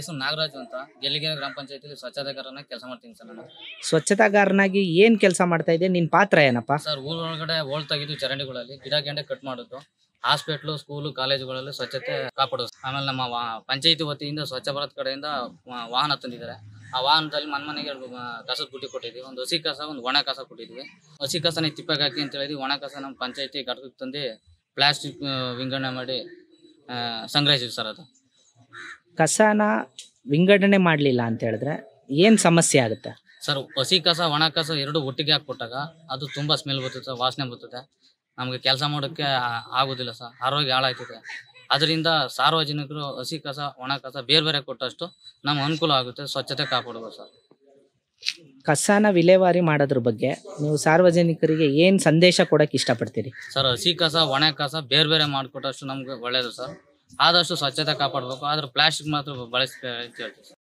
ಹೆಸರು ನಾಗರಾಜು ಅಂತ ಗೆಲ್ಲಿಗೆರೆ ಗ್ರಾಮ ಪಂಚಾಯತಿಲಿ ಸ್ವಚ್ಛತೆಗಾರನ ಕೆಲಸ ಮಾಡ್ತೀನಿ ಸರ್ ನಾನು ಸ್ವಚ್ಛತಾಗಾರನಾಗಿ ಏನ್ ಕೆಲಸ ಮಾಡ್ತಾ ಇದೆ ನಿನ್ ಪಾತ್ರ ಏನಪ್ಪ ಸರ್ ಊರೊಳಗಡೆ ಓಳ್ ತೆಗೆದು ಚರಂಡಿಗಳಲ್ಲಿ ಗಿಡ ಗೆಂಡೆ ಕಟ್ ಮಾಡೋದು ಹಾಸ್ಪಿಟ್ಲು ಸ್ಕೂಲು ಕಾಲೇಜುಗಳಲ್ಲಿ ಸ್ವಚ್ಛತೆ ಕಾಪಾಡೋದು ಆಮೇಲೆ ನಮ್ಮ ವಾ- ಪಂಚಾಯತಿ ವತಿಯಿಂದ ಸ್ವಚ್ಛ ಭಾರತ್ ಕಡೆಯಿಂದ ವಾ- ವಾಹನ ತಂದಿದ್ದಾರೆ ಆ ವಾಹನದಲ್ಲಿ ಮನ್ ಮನೆಗೆ ಎರಡು, ಆ, ಕಸದ ಬುಟ್ಟಿ ಕೊಟ್ಟಿದ್ವಿ ಒಂದು ಹಸಿ ಕಸ ಒಂದು ಒಣ ಕಸ ಕೊಟ್ಟಿದ್ವಿ ಹಸಿ ಕಸನ ತಿಪ್ಪಗೆ ಹಾಕಿ ಅಂತ ಹೇಳಿದ್ವಿ ಒಣ ಕಸ ನಮ್ಮ ಪಂಚಾಯತಿ ಘಟಕಕ್ಕೆ ತಂದು ಪ್ಲಾಸ್ಟಿಕ್ ವಿಂಗಡಣೆ ಮಾಡಿ ಆ, ಸಂಗ್ರಹಿಸಿದ್ವಿ ಸರ್ ಅದು ಕಸನ ವಿಂಗಡಣೆ ಮಾಡ್ಲಿಲ್ಲ ಅಂತ ಹೇಳಿದ್ರೆ ಏನ್ ಸಮಸ್ಯೆ ಆಗುತ್ತೆ ಸರ್ ಹಸಿ ಕಸ ಒಣ ಕಸ ಎರಡು ಒಟ್ಟಿಗೆ ಹಾಕ್ಬಿಟ್ಟಾಗ ಅದು ತುಂಬ ಸ್ಮೆಲ್ ಬರ್ತದೆ ವಾಸನೆ ಬರ್ತದೆ ನಮಗೆ ಕೆಲಸ ಮಾಡೋಕ್ಕೆ ಆ- ಆಗೋದಿಲ್ಲ ಸರ್ ಆರೋಗ್ಯ ಹಾಳಾಯ್ತದೆ ಅದರಿಂದ ಸಾರ್ವಜನಿಕರು ಹಸಿ ಕಸ ಒಣ ಕಸ ಬೇರೆ ಬೇರೆ ಕೊಟ್ಟಷ್ಟು ನಮ್ಮ ಅನುಕೂಲ ಆಗುತ್ತೆ ಸ್ವಚ್ಛತೆ ಕಾಪಾಡ್ಬೋದು ಸರ್ ಕಸನ ವಿಲೇವಾರಿ ಮಾಡೋದ್ರ ಬಗ್ಗೆ ನೀವು ಸಾರ್ವಜನಿಕರಿಗೆ ಏನ್ ಸಂದೇಶ ಕೊಡಕ್ ಇಷ್ಟಪಡ್ತೀರಿ ಸರ್ ಹಸಿ ಕಸ ಒಣ ಕಸ ಬೇರೆ ಬೇರೆ ಮಾಡಿಕೊಟ್ಟಷ್ಟು ನಮ್ಗೆ ಒಳ್ಳೆಯದು ಸರ್ ಆದಷ್ಟು ಸ್ವಚ್ಛತೆ ಕಾಪಾಡಬೇಕು ಆದ್ರೆ ಪ್ಲಾಸ್ಟಿಕ್ ಮಾತ್ರ ಬಳಸಿ ಅಂತ ಹೇಳ್ತೀವಿ ಸರ್